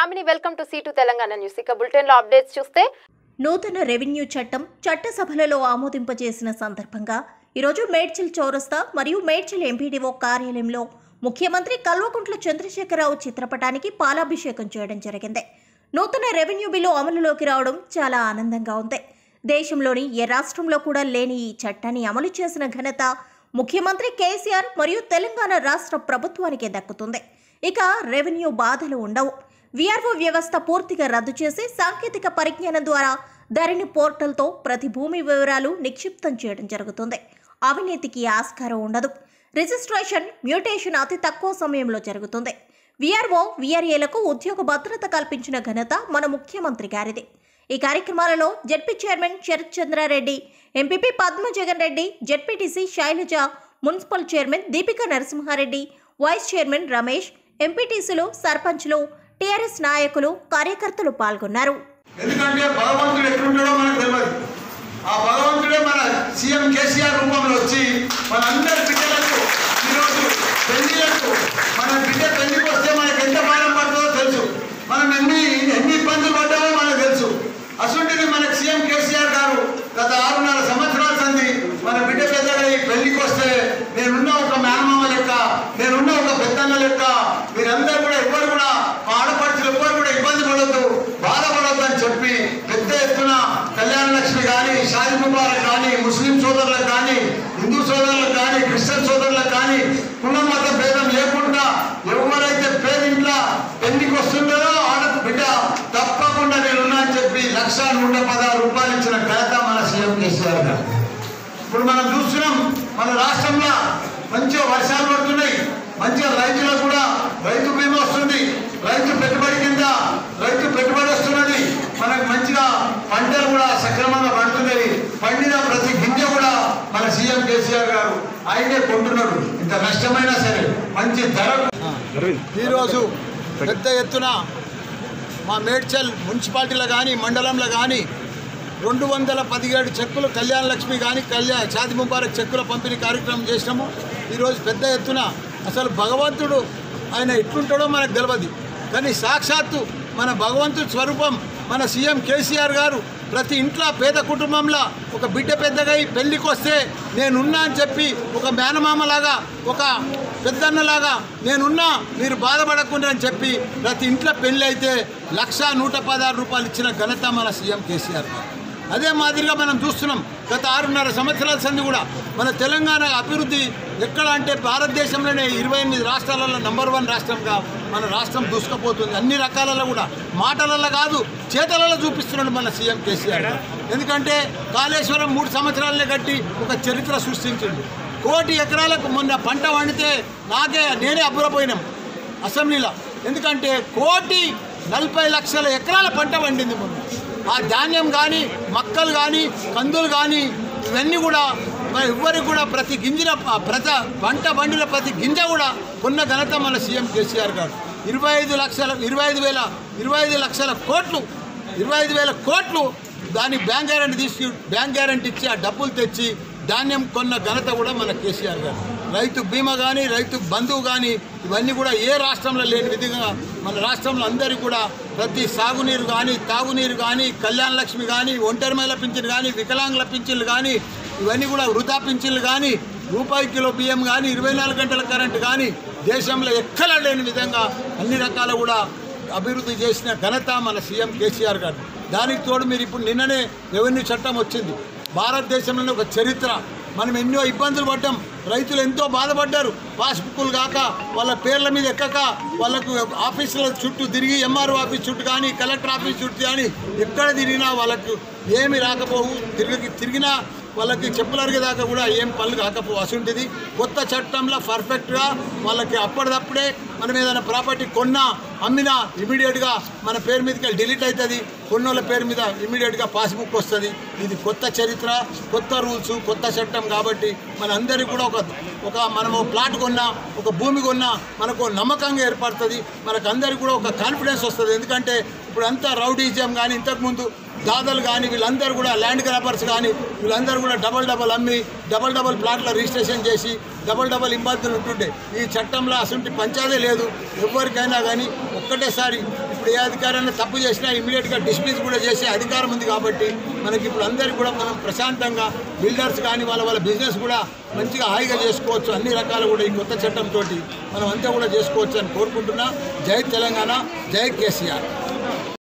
Yamini welcome to C two Telangana news ఇక bulletin లో updates చూస్తే నూతన రెవెన్యూ చట్టం చట్టసభలలో ఆమోదింపజేసిన సందర్భంగా ఈరోజు మేడ్చల్ చౌరస్తా మరియు మేడ్చల్ ఎంపీడీఓ కార్యాలయంలో ముఖ్యమంత్రి కల్వకుంట్ల చంద్రశేఖరరావు చిత్రపటానికి పాలాభిషేకం చేయడం జరిగింది నూతన రెవెన్యూ బిల్లు అమలులోకి రావడం చాలా ఆనందంగా ఉంది దేశంలోని ఏ రాష్ట్రంలో కూడా లేని ఈ చట్టాన్ని అమలు చేసిన ఘనత ముఖ్యమంత్రి కేసీఆర్ మరియు తెలంగాణ రాష్ట్ర ప్రభుత్వానికే దక్కుతుంది ఇక రెవెన్యూ బాధలు ఉండవు విఆర్ఓ వ్యవస్థ పూర్తిగా రద్దు చేసి సాంకేతిక పరిజ్ఞానం ద్వారా ధరణి పోర్టల్తో ప్రతి భూమి వివరాలు నిక్షిప్తం చేయడం జరుగుతుంది అవినీతికి ఆస్కారం ఉండదు రిజిస్ట్రేషన్ మ్యూటేషన్ అతి తక్కువ సమయంలో జరుగుతుంది విఆర్ఓ విఆర్ఏలకు ఉద్యోగ భద్రత కల్పించిన ఘనత మన ముఖ్యమంత్రి గారిది ఈ కార్యక్రమాలలో ZP chairman Sarath Chandrareddy MPP Padmajagan Reddy ZPTC Sailaja municipal chairman Deepika Narasimhareddy vice chairman Ramesh ఎంపీటీసీలు సర్పంచ్లు టీఆర్ఎస్ నాయకులు కార్యకర్తలు పాల్గొన్నారు ఎందుకంటే భగవంతుడు ఎట్లుంటాడో మనకు తెలియదు ఆ భగవంతుడే మన సీఎం కేసీఆర్ రూపంలో వచ్చి మన అందరి బిడ్డలకు ఈరోజు పెళ్లిలకు మన బిడ్డ పెళ్లికి వస్తే మనకి ఎంత భారం పడుతుందో తెలుసు మనం ఎన్ని ఎన్ని ఇబ్బందులు పడ్డామో మనకు తెలుసు అసలుంటిది మనకి సీఎం కేసీఆర్ గారు గత ఆరున్నర సంవత్సరాల సంది మన బిడ్డ పెద్దగా ఈ పెళ్లికి వస్తే నేనున్న ఒక మేనమామ లెక్క నేనున్న ఒక పెద్దన్న లెక్క మీరందరూ కూడా ఎవ్వరు కూడా మా ఆడపడుచులు ఎవ్వరు కూడా ఇబ్బంది పడొద్దు బాధపడొద్దు అని చెప్పి పెద్ద ఎత్తున కళ్యాణ లక్ష్మి కానీ షాది ముబారక్ కానీ ముస్లిం సోదరులకు కానీ హిందూ సోదరులకు కానీ క్రిస్టియన్ సోదరులకు కానీ కుల మత భేదం లేకుండా ఎవరైతే పేరింట్ల పెళ్లికి వస్తుందో ఆడ బిడ్డ తప్పకుండా నేనున్నా అని చెప్పి లక్ష నూట పదహారు రూపాయలు ఇచ్చిన ఘనత మన సీఎం కేసీఆర్ గారు ఇప్పుడు మనం చూస్తున్నాం మన రాష్ట్రంలో మంచిగా వర్షాలు పడుతున్నాయి మంచిగా రైతులకు కూడా రైతు బీమా వస్తుంది రైతు పెట్టుబడి కింద రైతు పెట్టుబడి వస్తున్నది మనకు మంచిగా పంటలు కూడా సక్రమంగా పండుతున్నాయి పండిన ప్రతి గింజ కూడా మన సీఎం కేసీఆర్ గారు ఆయనే కొంటున్నాడు ఇంత నష్టమైనా సరే మంచి ధరకు ఈరోజు పెద్ద ఎత్తున మా మేడ్చల్ మున్సిపాలిటీలో కానీ మండలంలో కానీ రెండు వందల పదిహేడు చెక్కులు కళ్యాణ లక్ష్మి కానీ కళ్యాణ షాది ముబారక్ చెక్కుల పంపిణీ కార్యక్రమం చేసినాము ఈరోజు పెద్ద ఎత్తున అసలు భగవంతుడు ఆయన ఎట్లుంటాడో మనకు తెలియదు కానీ సాక్షాత్తు మన భగవంతుడి స్వరూపం మన సీఎం కేసీఆర్ గారు ప్రతి ఇంట్లో పేద కుటుంబంలో ఒక బిడ్డ పెద్దగా అయి పెళ్ళికి వస్తే నేనున్నా అని చెప్పి ఒక మేనమామలాగా ఒక పెద్దన్నలాగా నేనున్నా మీరు బాధపడకుండా అని చెప్పి ప్రతి ఇంట్లో పెళ్ళి అయితే లక్ష నూట పదహారు రూపాయలు ఇచ్చిన ఘనత మన సీఎం కేసీఆర్ గారు అదే మాదిరిగా మనం చూస్తున్నాం గత ఆరున్నర సంవత్సరాల సంది కూడా మన తెలంగాణ అభివృద్ధి ఎక్కడ అంటే భారతదేశంలోనే ఇరవై ఎనిమిది రాష్ట్రాలలో నంబర్ వన్ రాష్ట్రంగా మన రాష్ట్రం దూసుకుపోతుంది అన్ని రకాలలో కూడా మాటలలో కాదు చేతలలో చూపిస్తున్నాడు మన సీఎం కేసీఆర్ గారు. ఎందుకంటే కాళేశ్వరం మూడు సంవత్సరాలనే కట్టి ఒక చరిత్ర సృష్టించిండు కోటి ఎకరాలకు మొన్న పంట వండితే నాకే నేనే అబ్బురపోయినాం అసెంబ్లీలో ఎందుకంటే కోటి నలభై లక్షల ఎకరాల పంట పండింది మొన్న ఆ ధాన్యం కానీ మక్కలు కానీ కందులు కానీ ఇవన్నీ కూడా మరి ఎవ్వరికి కూడా ప్రతి గింజల ప్రతి పంట బండిల ప్రతి గింజ కూడా కొన్న ఘనత మన సీఎం కేసీఆర్ గారు ఇరవై ఐదు లక్షల ఇరవై ఐదు వేల ఇరవై ఐదు లక్షల కోట్లు ఇరవై ఐదు వేల కోట్లు దానికి బ్యాంక్ గ్యారంటీ తీసుకు బ్యాంక్ గ్యారంటీ ఇచ్చి ఆ డబ్బులు తెచ్చి ధాన్యం కొన్న ఘనత కూడా మన కేసీఆర్ గారు రైతు బీమా కానీ రైతు బంధువు కానీ ఇవన్నీ కూడా ఏ రాష్ట్రంలో లేని విధంగా మన రాష్ట్రంలో అందరికీ కూడా ప్రతి సాగునీరు కానీ తాగునీరు కానీ కళ్యాణ లక్ష్మి కానీ ఒంటరి మహిళ పింఛన్ కానీ వికలాంగుల పింఛన్లు కానీ ఇవన్నీ కూడా వృధా పింఛన్లు కానీ రూపాయి కిలో బియ్యం కానీ ఇరవై నాలుగు గంటల కరెంటు కానీ దేశంలో ఎక్కడ లేని విధంగా అన్ని రకాల కూడా అభివృద్ధి చేసిన ఘనత మన సీఎం కేసీఆర్ గారు దానికి తోడు మీరు ఇప్పుడు నిన్ననే రెవెన్యూ చట్టం వచ్చింది భారతదేశంలోనే ఒక చరిత్ర మనం ఎన్నో ఇబ్బందులు పడ్డాం రైతులు ఎంతో బాధపడ్డారు పాస్బుక్లు కాక వాళ్ళ పేర్ల మీద ఎక్కక వాళ్ళకు ఆఫీసుల చుట్టూ తిరిగి ఎంఆర్ఓ ఆఫీస్ చుట్టూ కానీ కలెక్టర్ ఆఫీస్ చుట్టూ కానీ ఎక్కడ తిరిగినా వాళ్ళకు ఏమి రాకపోవు తిరిగి తిరిగినా వాళ్ళకి చెప్పులు అరిగేదాకా కూడా ఏం పనులు కాకపో అసుంటిది కొత్త చట్టంలో పర్ఫెక్ట్గా వాళ్ళకి అప్పటిదప్పుడే మనం ఏదైనా ప్రాపర్టీ కొన్నా అమ్మినా ఇమీడియట్గా మన పేరు మీదకి వెళ్ళి డిలీట్ అవుతుంది కొన్నోళ్ళ పేరు మీద ఇమీడియట్గా పాస్బుక్ వస్తుంది ఇది కొత్త చరిత్ర కొత్త రూల్స్ కొత్త చట్టం కాబట్టి మనందరికీ కూడా ఒక ఒక మనము ప్లాట్ కొన్నా ఒక భూమి కొన్నా మనకు నమ్మకంగా ఏర్పడుతుంది మనకు అందరికీ కూడా ఒక కాన్ఫిడెన్స్ వస్తుంది ఎందుకంటే ఇప్పుడు అంతా రౌడీజం కానీ ఇంతకుముందు దాదాలు కానీ వీళ్ళందరూ కూడా ల్యాండ్ గ్రాపర్స్ కానీ వీళ్ళందరూ కూడా డబల్ డబల్ అమ్మి డబల్ డబల్ ప్లాట్లో రిజిస్ట్రేషన్ చేసి డబల్ డబల్ ఇబ్బందులు ఉంటుండే ఈ చట్టంలో అసలు పంచాదే లేదు ఎవరికైనా కానీ ఒక్కటేసారి ఇప్పుడు ఏ అధికారాన్ని తప్పు చేసినా ఇమీడియట్గా డిస్మిస్ కూడా చేసే అధికారం ఉంది కాబట్టి మనకి ఇప్పుడు అందరికీ కూడా మనం ప్రశాంతంగా బిల్డర్స్ కానీ వాళ్ళ వాళ్ళ బిజినెస్ కూడా మంచిగా హాయిగా చేసుకోవచ్చు అన్ని రకాలు కూడా ఈ కొత్త చట్టంతో మనం అంతా కూడా చేసుకోవచ్చు అని కోరుకుంటున్నా జై తెలంగాణ జై కేసీఆర్